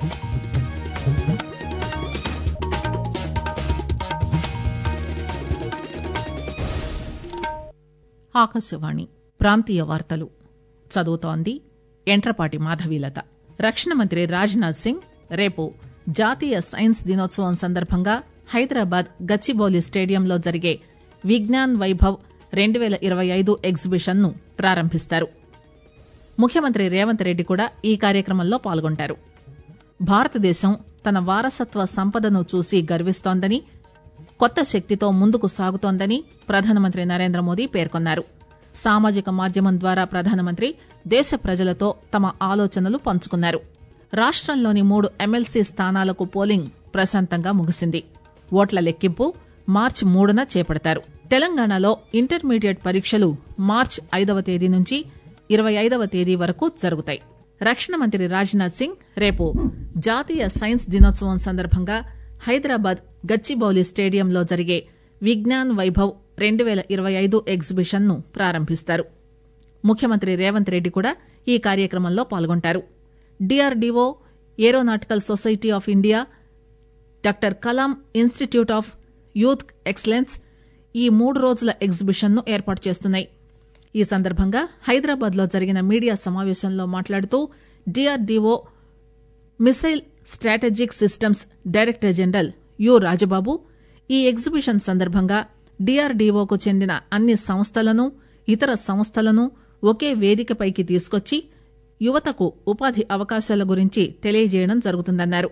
ఆకాశవాణి ప్రాంతీయ వార్తలు చదువుతోంది ఎంట్రపాటి మాధవీలత రక్షణ మంత్రి రాజ్నాథ్ సింగ్ రేపు జాతీయ సైన్స్ దినోత్సవం సందర్భంగా హైదరాబాద్ గచ్చిబౌలి స్టేడియంలో జరిగే విజ్ఞాన్ వైభవ్ రెండు పేల ఇరవై ఐదు ఎగ్జిబిషన్ ను ప్రారంభిస్తారు ముఖ్యమంత్రి రేవంత్ రెడ్డి కూడా ఈ కార్యక్రమంలో పాల్గొంటారు భారతదేశం తన వారసత్వ సంపదను చూసి గర్విస్తోందని కొత్త శక్తితో ముందుకు సాగుతోందని ప్రధానమంత్రి నరేంద్ర మోదీ పేర్కొన్నారు సామాజిక మాధ్యమం ద్వారా ప్రధానమంత్రి దేశ ప్రజలతో తమ ఆలోచనలు పంచుకున్నారు రాష్టంలోని మూడు ఎమ్మెల్సీ స్థానాలకు పోలింగ్ ప్రశాంతంగా ముగిసింది ఓట్ల లెక్కింపు మార్చి మూడున చేపడతారు తెలంగాణలో ఇంటర్మీడియట్ పరీక్షలు మార్చి ఐదవ తేదీ నుంచి ఇరవై ఐదవ తేదీ వరకు జరుగుతాయి రక్షణ మంత్రి రాజ్నాథ్ సింగ్ రేపు జాతీయ సైన్స్ దినోత్సవం సందర్భంగా హైదరాబాద్ గచ్చిబౌలి స్టేడియంలో జరిగే విజ్ఞాన్ వైభవ్ రెండు పేల ఇరవై ఐదు ఎగ్జిబిషన్ ను ప్రారంభిస్తారు ముఖ్యమంత్రి రేవంత్ రెడ్డి కూడా ఈ కార్యక్రమంలో పాల్గొంటారు DRDO aeronautical society of India doctor Kalam institute of youth excellence ఈ మూడు రోజుల ఎగ్జిబిషన్ ను ఏర్పాటు చేస్తున్నాయి ఈ సందర్భంగా హైదరాబాద్ లో జరిగిన మీడియా సమావేశంలో మాట్లాడుతూ DRDO missile strategic systems director general U Rajababu ఈ ఎగ్జిబిషన్ సందర్భంగా డిఆర్డీఓకు చెందిన అన్ని సంస్థలను ఇతర సంస్థలను ఒకే వేదికపైకి తీసుకొచ్చి యువతకు ఉపాధి అవకాశాల గురించి తెలియజేయడం జరుగుతుందన్నారు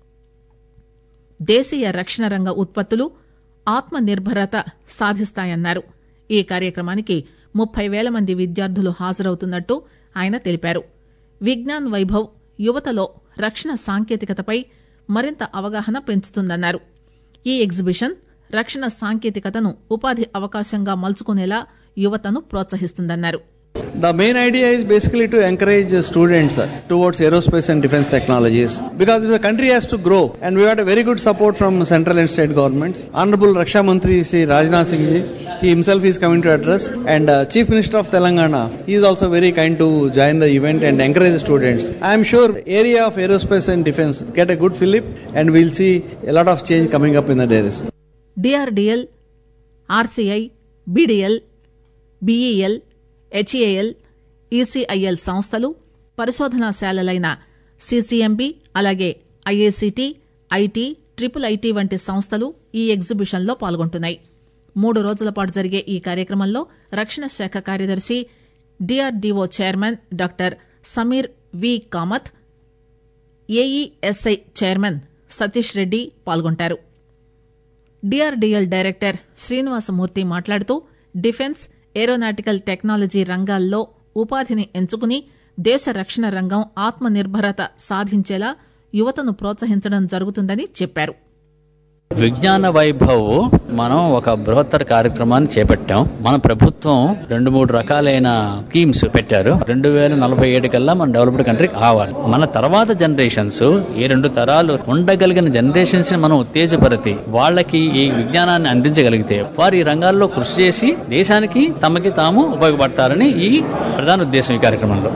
దేశీయ రక్షణ రంగ ఉత్పత్తులు ఆత్మ నిర్భరత సాధిస్తాయన్నారు ఈ కార్యక్రమానికి ముప్పై వేల మంది విద్యార్థులు హాజరవుతున్నట్టు ఆయన తెలిపారు విజ్ఞాన్ వైభవ్ యువతలో రక్షణ సాంకేతికతపై మరింత అవగాహన పెంచుతుందన్నారు ఈ ఎగ్జిబిషన్ రక్షణ సాంకేతికతను ఉపాధి అవకాశంగా మలుచుకునేలా యువతను ప్రోత్సహిస్తుందన్నారు The main idea is basically to encourage students towards aerospace and defense technologies because the country has to grow and we had a very good support from central and state governments. Honorable Raksha Mantri Sri Rajnath Singh ji, he himself is coming to address and uh, Chief Minister of Telangana, he is also very kind to join the event and encourage the students. I am sure area of aerospace and defense get a good fillip and we'll see a lot of change coming up in the days. DRDL RCI BDL BEL HAL ECIL సంస్థలు పరిశోధనాశాలలైన CCMB అలాగే ఐఏసీటీ IT triple IT వంటి సంస్థలు ఈ ఎగ్జిబిషన్లో పాల్గొంటున్నాయి మూడు రోజుల పాటు జరిగే ఈ కార్యక్రమంలో రక్షణ శాఖ కార్యదర్శి DRDO chairman doctor Sameer V Kamat AESI chairman Satish Reddy పాల్గొంటారు డిఆర్డీఎల్ డైరెక్టర్ శ్రీనివాసమూర్తి మాట్లాడుతూ డిఫెన్స్ ఏరోనాటికల్ టెక్నాలజీ రంగాల్లో ఉపాధిని ఎంచుకుని దేశ రక్షణ రంగం ఆత్మ నిర్భరత సాధించేలా యువతను ప్రోత్సహించడం జరుగుతుందని చెప్పారు విజ్ఞాన వైభవ్ మనం ఒక బృహత్తర కార్యక్రమాన్ని చేపట్టాం మన ప్రభుత్వం రెండు మూడు రకాలైన స్కీమ్స్ పెట్టారు రెండు వేల నలభై ఏడు కల్లా మన డెవలప్డ్ కంట్రీ కావాలి మన తర్వాత జనరేషన్స్ ఈ రెండు తరాలు ఉండగలిగిన జనరేషన్స్ ని మనం ఉత్తేజపరిచి వాళ్ళకి ఈ విజ్ఞానాన్ని అందించగలిగితే వారు ఈ రంగాల్లో కృషి చేసి దేశానికి తమకి తాము ఉపయోగపడతారని ఈ ప్రధాన ఉద్దేశం ఈ కార్యక్రమంలో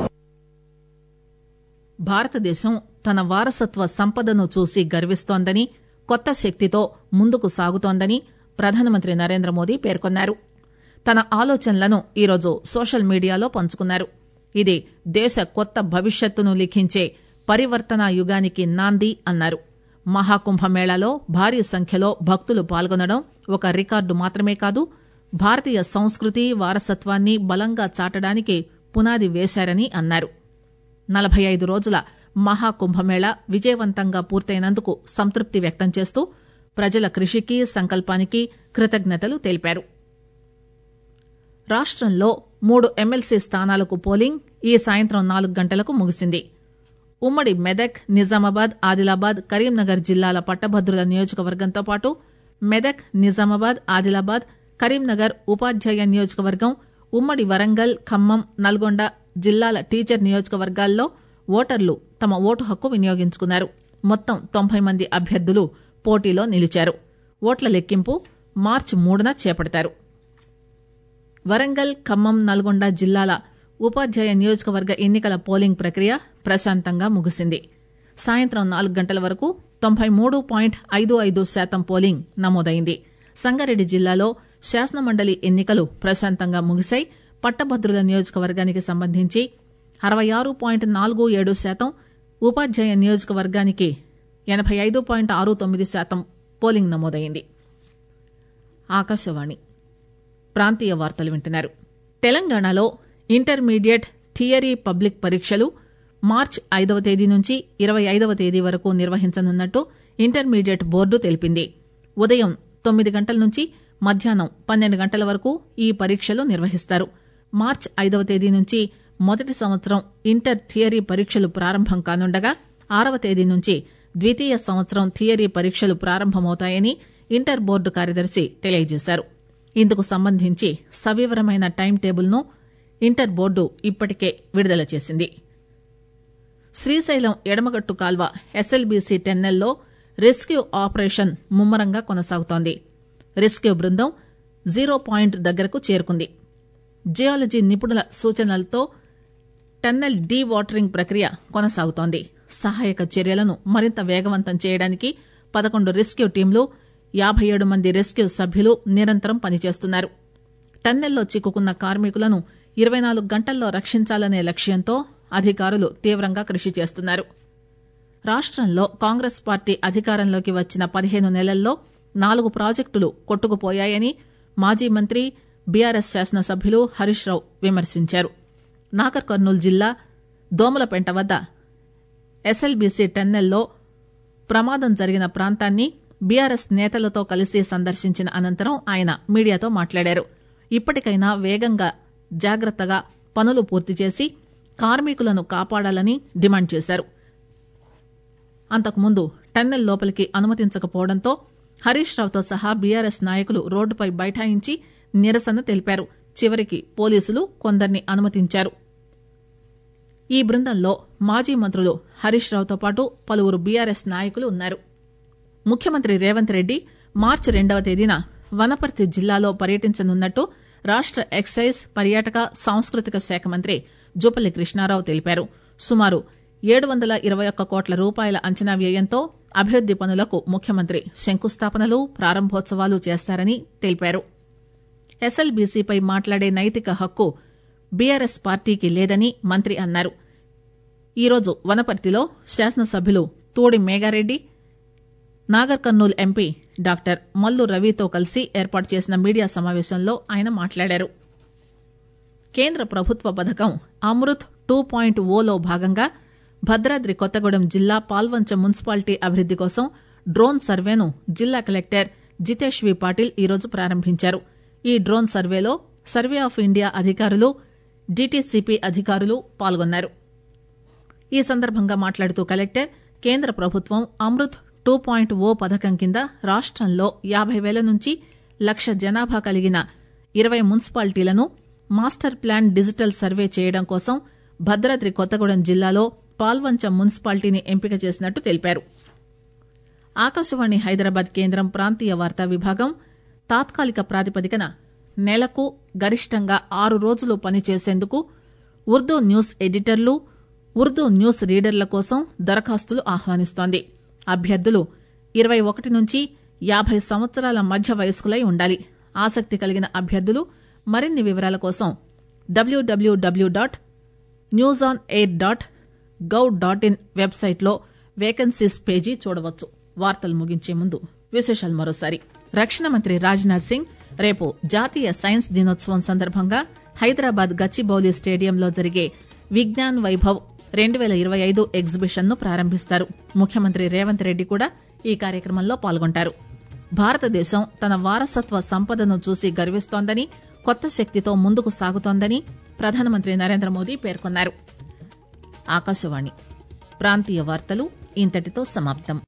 భారతదేశం తన వారసత్వ సంపదను చూసి గర్విస్తోందని కొత్త శక్తితో ముందుకు సాగుతోందని ప్రధానమంత్రి నరేంద్ర మోదీ పేర్కొన్నారు తన ఆలోచనలను ఈరోజు సోషల్ మీడియాలో పంచుకున్నారు ఇది దేశ కొత్త భవిష్యత్తును లిఖించే పరివర్తన యుగానికి నాంది అన్నారు మహాకుంభమేళాలో భారీ సంఖ్యలో భక్తులు పాల్గొనడం ఒక రికార్డు మాత్రమే కాదు భారతీయ సంస్కృతి వారసత్వాన్ని బలంగా చాటడానికి పునాది వేశారని అన్నారు నలభై ఐదు రోజుల మహాకుంభమేళ విజయవంతంగా పూర్తయినందుకు సంతృప్తి వ్యక్తం చేస్తూ ప్రజల కృషికి సంకల్పానికి కృతజ్ఞతలు తెలిపారు రాష్టంలో మూడు ఎమ్మెల్సీ స్థానాలకు పోలింగ్ ఈ సాయంత్రం నాలుగు గంటలకు ముగిసింది ఉమ్మడి మెదక్ నిజామాబాద్ ఆదిలాబాద్ కరీంనగర్ జిల్లాల పట్టభద్రుల నియోజకవర్గంతో పాటు మెదక్ నిజామాబాద్ ఆదిలాబాద్ కరీంనగర్ ఉపాధ్యాయ నియోజకవర్గం ఉమ్మడి వరంగల్ ఖమ్మం నల్గొండ జిల్లాల టీచర్ నియోజకవర్గాల్లో ఓటర్లు తమ ఓటు హక్కు వినియోగించుకున్నారు మొత్తం తొంభై మంది అభ్యర్థులు పోటీలో నిలిచారు ఓట్ల లెక్కింపు మార్చి మూడున చేపడతారు వరంగల్ ఖమ్మం నల్గొండ జిల్లాల ఉపాధ్యాయ నియోజకవర్గ ఎన్నికల పోలింగ్ ప్రక్రియ ప్రశాంతంగా ముగిసింది సాయంత్రం నాలుగు గంటల వరకు తొంభై మూడు పాయింట్ ఐదు ఐదు శాతం పోలింగ్ నమోదైంది సంగారెడ్డి జిల్లాలో శాసనమండలి ఎన్నికలు ప్రశాంతంగా ముగిశాయి పట్టభద్రుల నియోజకవర్గానికి సంబంధించి అరవై ఆరు పాయింట్ నాలుగు ఏడు శాతం ఉపాధ్యాయ నియోజకవర్గానికి ఎనభై ఐదు పాయింట్ ఆరు తొమ్మిది శాతం పోలింగ్ నమోదైంది ఆకాశవాణి ప్రాంతీయ వార్తలు వింటున్నారు తెలంగాణలో ఇంటర్మీడియట్ థియరీ పబ్లిక్ పరీక్షలు మార్చ్ ఐదవ తేదీ నుంచి ఇరవై ఐదవ తేదీ వరకు నిర్వహించనున్నట్టు ఇంటర్మీడియట్ బోర్డు తెలిపింది ఉదయం తొమ్మిది గంటల నుంచి మధ్యాహ్నం పన్నెండు గంటల వరకు ఈ పరీక్షలు నిర్వహిస్తారు మార్చ్ ఐదవ తేదీ నుంచి మొదటి సంవత్సరం ఇంటర్ థియరీ పరీక్షలు ప్రారంభం కానుండగా ఆరవ తేదీ నుంచి ద్వితీయ సంవత్సరం థియరీ పరీక్షలు ప్రారంభమవుతాయని ఇంటర్ బోర్డు కార్యదర్శి తెలియజేశారు ఇందుకు సంబంధించి సవివరమైన టైం టేబుల్ను ఇంటర్ బోర్డు ఇప్పటికే విడుదల చేసింది శ్రీశైలం ఎడమగట్టు కాల్వ ఎస్ఎల్బీసీ టెన్నెల్లో రెస్క్యూ ఆపరేషన్ ముమ్మరంగా కొనసాగుతోంది రెస్క్యూ బృందం జీరో పాయింట్ దగ్గరకు చేరుకుంది జియాలజీ నిపుణుల సూచనలతో టన్నెల్ డీ వాటరింగ్ ప్రక్రియ కొనసాగుతోంది సహాయక చర్యలను మరింత వేగవంతం చేయడానికి పదకొండు రెస్క్యూ టీంలు యాభై ఏడు మంది రెస్క్యూ సభ్యులు నిరంతరం పనిచేస్తున్నారు టన్నెల్లో చిక్కుకున్న కార్మికులను ఇరవై నాలుగు గంటల్లో రక్షించాలనే లక్ష్యంతో అధికారులు తీవ్రంగా కృషి చేస్తున్నారు రాష్టంలో కాంగ్రెస్ పార్టీ అధికారంలోకి వచ్చిన పదిహేను నెలల్లో నాలుగు ప్రాజెక్టులు కొట్టుకుపోయాయని మాజీ మంత్రి బీఆర్ఎస్ శాసనసభ్యులు హరీష్ రావు విమర్శించారు నాగర్ కర్నూలు జిల్లా దోమలపెంట వద్ద ఎస్ఎల్బీసీ టెన్నెల్లో ప్రమాదం జరిగిన ప్రాంతాన్ని బీఆర్ఎస్ నేతలతో కలిసి సందర్శించిన అనంతరం ఆయన మీడియాతో మాట్లాడారు ఇప్పటికైనా వేగంగా జాగ్రత్తగా పనులు పూర్తి చేసి కార్మికులను కాపాడాలని డిమాండ్ చేశారు అంతకుముందు టన్నెల్ లోపలికి అనుమతించకపోవడంతో హరీష్ రావుతో సహా బీఆర్ఎస్ నాయకులు రోడ్డుపై బైఠాయించి నిరసన తెలిపారు చివరికి పోలీసులు కొందరిని అనుమతించారు ఈ బృందంలో మాజీ మంత్రులు హరీష్ రావుతో పాటు పలువురు బీఆర్ఎస్ నాయకులు ఉన్నారు ముఖ్యమంత్రి రేవంత్ రెడ్డి మార్చి రెండవ తేదీన వనపర్తి జిల్లాలో పర్యటించనున్నట్టు రాష్ట ఎక్సైజ్ పర్యాటక సాంస్కృతిక శాఖ మంత్రి జూపల్లి కృష్ణారావు తెలిపారు సుమారు ఏడు వందల ఇరవై ఒక్క కోట్ల రూపాయల అంచనా వ్యయంతో అభివృద్ది పనులకు ముఖ్యమంత్రి శంకుస్థాపనలు ప్రారంభోత్సవాలు చేస్తారని తెలిపారు ఎస్ఎల్బీసీపై మాట్లాడే నైతిక హక్కు బీఆర్ఎస్ పార్టీకి లేదని మంత్రి అన్నారు ఈరోజు వనపర్తిలో శాసనసభ్యులు తూడి మేఘారెడ్డి నాగర్ కర్నూల్ ఎంపీ డాక్టర్ మల్లు రవితో కలిసి ఏర్పాటు చేసిన మీడియా సమావేశంలో ఆయన మాట్లాడారు కేంద్ర ప్రభుత్వ పథకం అమృత్ టూ పాయింట్ ఓలో భాగంగా భద్రాద్రి కొత్తగూడెం జిల్లా పాల్వంచ మున్సిపాలిటీ అభివృద్ది కోసం డ్రోన్ సర్వేను జిల్లా కలెక్టర్ జితేష్ వి పాటిల్ ఈరోజు ప్రారంభించారు ఈ డ్రోన్ సర్వేలో సర్వే ఆఫ్ ఇండియా అధికారులు డీటీసీపీ అధికారులు పాల్గొన్నారు ఈ సందర్భంగా మాట్లాడుతూ కలెక్టర్ కేంద్ర ప్రభుత్వం అమృత్ టూ పాయింట్ ఓ పథకం కింద రాష్టంలో యాభై వేల నుంచి లక్ష జనాభా కలిగిన ఇరవై మున్సిపాలిటీలను మాస్టర్ ప్లాన్ డిజిటల్ సర్వే చేయడం కోసం భద్రాద్రి కొత్తగూడెం జిల్లాలో పాల్వంచ మున్సిపాలిటీని ఎంపిక చేసినట్టు తెలిపారు ఆకాశవాణి హైదరాబాద్ కేంద్రం ప్రాంతీయ వార్తా విభాగం తాత్కాలిక ప్రాతిపదికన నెలకు గరిష్టంగా ఆరు రోజులు పనిచేసేందుకు ఉర్దూ న్యూస్ ఎడిటర్లు ఉర్దూ న్యూస్ రీడర్ల కోసం దరఖాస్తులు ఆహ్వానిస్తోంది అభ్యర్థులు ఇరవై ఒకటి నుంచి యాభై సంవత్సరాల మధ్య వయస్కులై ఉండాలి ఆసక్తి కలిగిన అభ్యర్థులు మరిన్ని వివరాల కోసం డబ్ల్యూడబ్ల్యూడబ్ల్యూ dot news on air dot gov dot in వెబ్సైట్లో వేకెన్సీస్ పేజీ చూడవచ్చు వార్తలు ముగించే ముందు విశేషాలు మరోసారి రక్షణ మంత్రి రాజ్నాథ్ సింగ్ రేపు జాతీయ సైన్స్ దినోత్సవం సందర్భంగా హైదరాబాద్ గచ్చిబౌలి స్టేడియంలో జరిగే విజ్ఞాన్ వైభవ్ రెండు వేల ఇరవై ఐదు ఎగ్జిబిషన్ ను ప్రారంభిస్తారు ముఖ్యమంత్రి రేవంత్ రెడ్డి కూడా ఈ కార్యక్రమంలో పాల్గొంటారు భారతదేశం తన వారసత్వ సంపదను చూసి గర్విస్తోందని కొత్త శక్తితో ముందుకు సాగుతోందని ప్రధానమంత్రి నరేంద్ర మోదీ పేర్కొన్నారు ఆకాశవాణి ప్రాంతీయ వార్తలు ఇంతటితో సమాప్తం